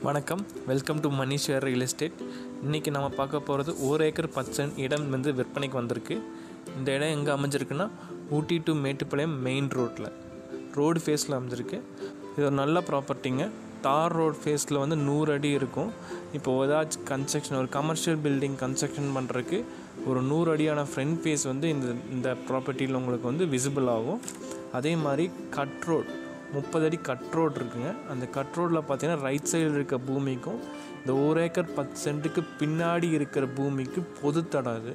வணக்கம் welcome to Mani share real estate இன்றைக்கி நம்ம பார்க்க போகிறது ஒரு ஏக்கர் பத்து சென்ட் இடம் வந்து விற்பனைக்கு வந்திருக்கு இந்த இடம் எங்கே அமைஞ்சிருக்குன்னா ஊட்டி டு மேட்டுப்பாளையம் மெயின் ரோட்டில் ரோடு ஃபேஸில் அமைஞ்சிருக்கு இது ஒரு நல்ல ப்ராப்பர்ட்டிங்க தார் ரோட் ஃபேஸில் வந்து நூறு அடி இருக்கும் இப்போ ஏதாச்சும் கன்ஸ்ட்ரக்ஷன் ஒரு கமர்ஷியல் பில்டிங் கன்ஸ்ட்ரக்ஷன் பண்ணுறதுக்கு ஒரு நூறு அடியான ஃப்ரண்ட் ஃபேஸ் வந்து இந்த இந்த ப்ராப்பர்ட்டியில் உங்களுக்கு வந்து விசிபிள் ஆகும் அதே மாதிரி கட் ரோட் முப்பது அடி கட் ரோடு இருக்குங்க அந்த கட் ரோடில் பார்த்தீங்கன்னா ரைட் சைடில் இருக்க பூமிக்கும் இந்த ஒரு ஏக்கர் பத்து சென்ட்டுக்கு பின்னாடி இருக்கிற பூமிக்கு பொது தடம் இது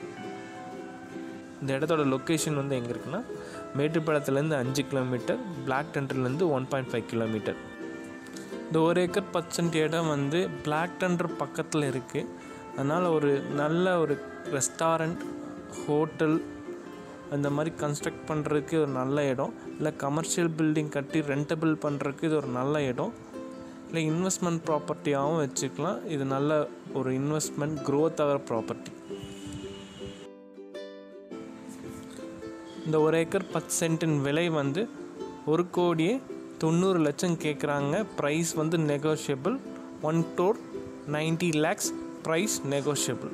இந்த இடத்தோட லொக்கேஷன் வந்து எங்கே இருக்குன்னா மேட்டுப்பாளையத்துலேருந்து அஞ்சு கிலோமீட்டர் பிளாக் டெண்டர்லேருந்து ஒன் பாயிண்ட் ஃபைவ் கிலோமீட்டர் இந்த ஒரு ஏக்கர் பத்து சென்ட் இடம் வந்து பிளாக் டெண்டர் பக்கத்தில் இருக்குது அதனால் ஒரு நல்ல ஒரு ரெஸ்டாரண்ட் ஹோட்டல் அந்த மாதிரி கன்ஸ்ட்ரக்ட் பண்ணுறதுக்கு ஒரு நல்ல இடம் இல்லை கமர்ஷியல் பில்டிங் கட்டி ரெண்டபிள் பண்ணுறதுக்கு இது ஒரு நல்ல இடம் இல்லை இன்வெஸ்ட்மெண்ட் ப்ராப்பர்ட்டியாகவும் வச்சுக்கலாம் இது நல்ல ஒரு இன்வெஸ்ட்மெண்ட் க்ரோத் ஆகிற ப்ராப்பர்ட்டி இந்த ஒரு ஏக்கர் பத்து சென்ட்டின் விலை வந்து ஒரு கோடியே தொண்ணூறு லட்சம் கேட்குறாங்க ப்ரைஸ் வந்து negotiable one crore ninety lakhs price negotiable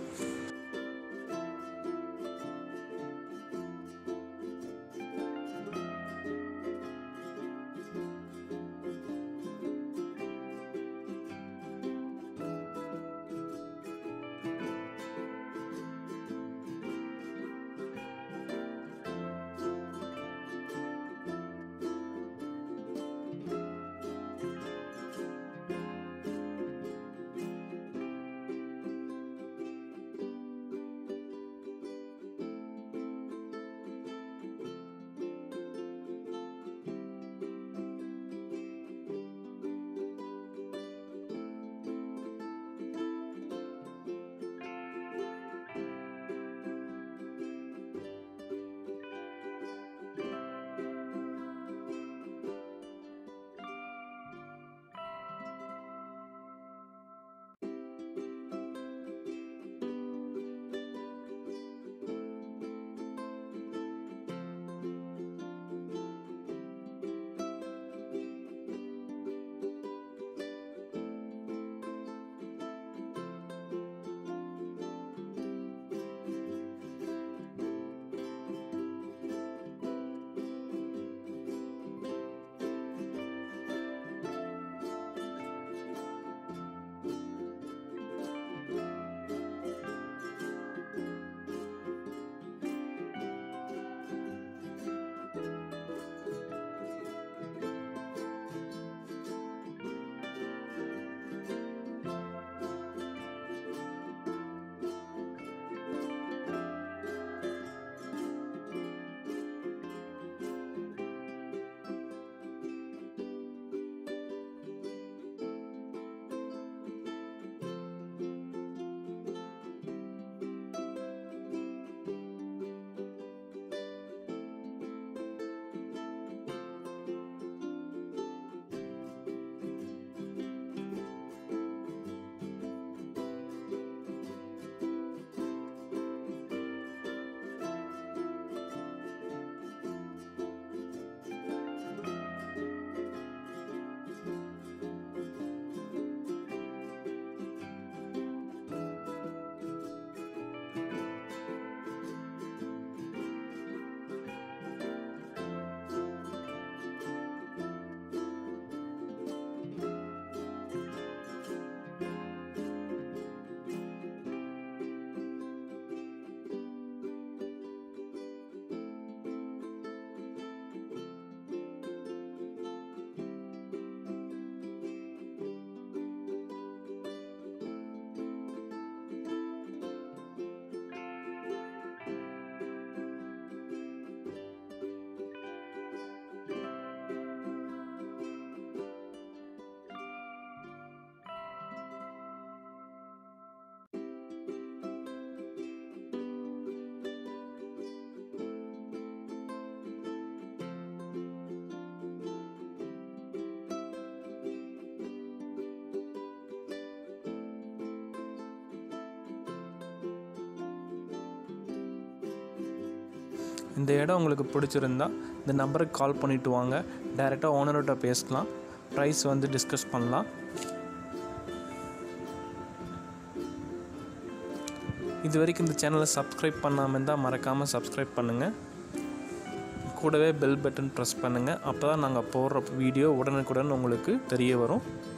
இந்த இடம் உங்களுக்கு பிடிச்சிருந்தா இந்த நம்பருக்கு கால் பண்ணிவிட்டு வாங்க டைரெக்டாக ஓனர்கிட்ட பேசலாம் ப்ரைஸ் வந்து டிஸ்கஸ் பண்ணலாம் இது வரைக்கும் இந்த சேனலை சப்ஸ்கிரைப் பண்ணாமல் இருந்தால் மறக்காமல் சப்ஸ்கிரைப் பண்ணுங்கள் கூடவே பெல் பட்டன் ப்ரெஸ் பண்ணுங்கள் அப்போ தான் நாங்கள் போடுற வீடியோ உடனுக்குடன் உங்களுக்கு தெரிய வரும்